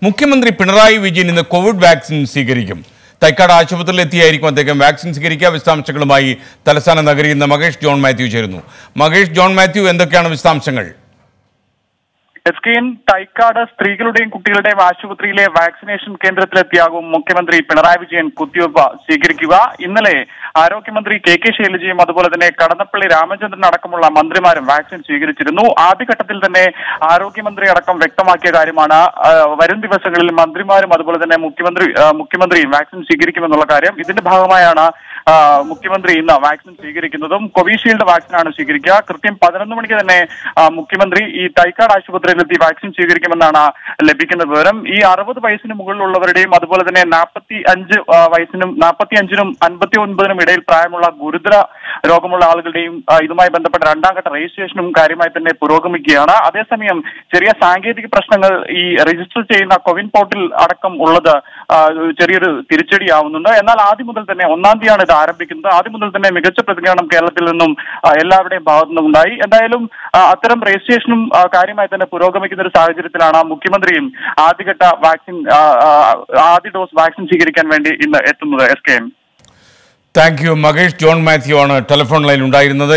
മുഖ്യമന്ത്രി പിണറായി വിജയൻ ഇന്ന് Covid vaccine സ്വീകരിക്കും തൈക്കാട് ആശുപത്രിയിൽ എത്തിയായിരിക്കും അദ്ദേഹം വാക്സിൻ സ്വീകരിക്കുക വിശദാംശങ്ങളുമായി തലസ്ഥാന നഗരിയിൽ നിന്ന് മഹേഷ് ജോൺ മാത്യു ചേരുന്നു മഹേഷ് ജോൺ മാത്യു എന്തൊക്കെയാണ് വിശദാംശങ്ങൾ എസ് കെ എൻ തൈക്കാട് സ്ത്രീകളുടെയും കുട്ടികളുടെയും ആശുപത്രിയിലെ വാക്സിനേഷൻ കേന്ദ്രത്തിലെത്തിയാകും മുഖ്യമന്ത്രി പിണറായി വിജയൻ കുത്തിവയ്പ് സ്വീകരിക്കുക ഇന്നലെ ആരോഗ്യമന്ത്രി കെ കെ ശൈലജയും അതുപോലെ തന്നെ കടന്നപ്പള്ളി രാമചന്ദ്രൻ അടക്കമുള്ള മന്ത്രിമാരും വാക്സിൻ സ്വീകരിച്ചിരുന്നു ആദ്യഘട്ടത്തിൽ തന്നെ ആരോഗ്യമന്ത്രി അടക്കം വ്യക്തമാക്കിയ കാര്യമാണ് ആ, വരും ദിവസങ്ങളിൽ മന്ത്രിമാരും അതുപോലെ തന്നെ മുഖ്യമന്ത്രി ആ, മുഖ്യമന്ത്രിയും വാക്സിൻ സ്വീകരിക്കുമെന്നുള്ള കാര്യം ഇതിന്റെ ഭാഗമായാണ് ആ, മുഖ്യമന്ത്രി ഇന്ന് വാക്സിൻ സ്വീകരിക്കുന്നതും കോവിഷീൽഡ് വാക്സിനാണ് സ്വീകരിക്കുക കൃത്യം പതിനൊന്ന് മണിക്ക് തന്നെ ആ, മുഖ്യമന്ത്രി ഈ തൈക്കാട് ആശുപത്രിയിലെത്തി വാക്സിൻ സ്വീകരിക്കുമെന്നാണ് ലഭിക്കുന്ന വിവരം ഈ അറുപത് വയസ്സിന് മുകളിലുള്ളവരുടെയും അതുപോലെ തന്നെ നാൽപ്പത്തി അഞ്ച് ആ, വയസ്സിനും നാൽപ്പത്തി അഞ്ചിനും അൻപത്തി ഒൻപതിനും ഇടയിൽ പ്രായമുള്ള ഗുരുതര രോഗമുള്ള ആളുകളുടെയും ആ, ഇതുമായി ബന്ധപ്പെട്ട രണ്ടാം ഘട്ട രജിസ്ട്രേഷനും കാര്യമായി തന്നെ പുരോഗമിക്കുകയാണ് അതേസമയം ചെറിയ സാങ്കേതിക പ്രശ്നങ്ങൾ ഈ രജിസ്റ്റർ ചെയ്യുന്ന കോവിൻ പോർട്ടൽ അടക്കം ഉള്ളത് ആ, ചെറിയൊരു തിരിച്ചടിയാവുന്നുണ്ട് എന്നാൽ ആദ്യം മുതൽ തന്നെ ഒന്നാം തീയതിയാണ് ഇത് ആരംഭിക്കുന്നത് ആദ്യം മുതൽ തന്നെ മികച്ച പ്രതികരണം കേരളത്തിൽ നിന്നും ആ, എല്ലാവരുടെയും ഭാഗത്തു നിന്നും ഉണ്ടായി എന്തായാലും ആ, അത്തരം രജിസ്ട്രേഷനും ആ, കാര്യമായി തന്നെ പുരോഗമിക്കുന്ന ഒരു സാഹചര്യത്തിലാണ് മുഖ്യമന്ത്രിയും ആദ്യഘട്ട വാക്സിൻ ആ, ആ, ആദ്യ ഡോസ് വാക്സിൻ സ്വീകരിക്കാൻ വേണ്ടി ഇന്ന് എത്തുന്നത് S K M thank you Mahesh John Mathew ആണ് ടെലിഫോൺ ലൈനിൽ ഉണ്ടായിരുന്നത്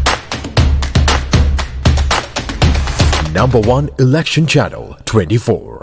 Number one election channel 24.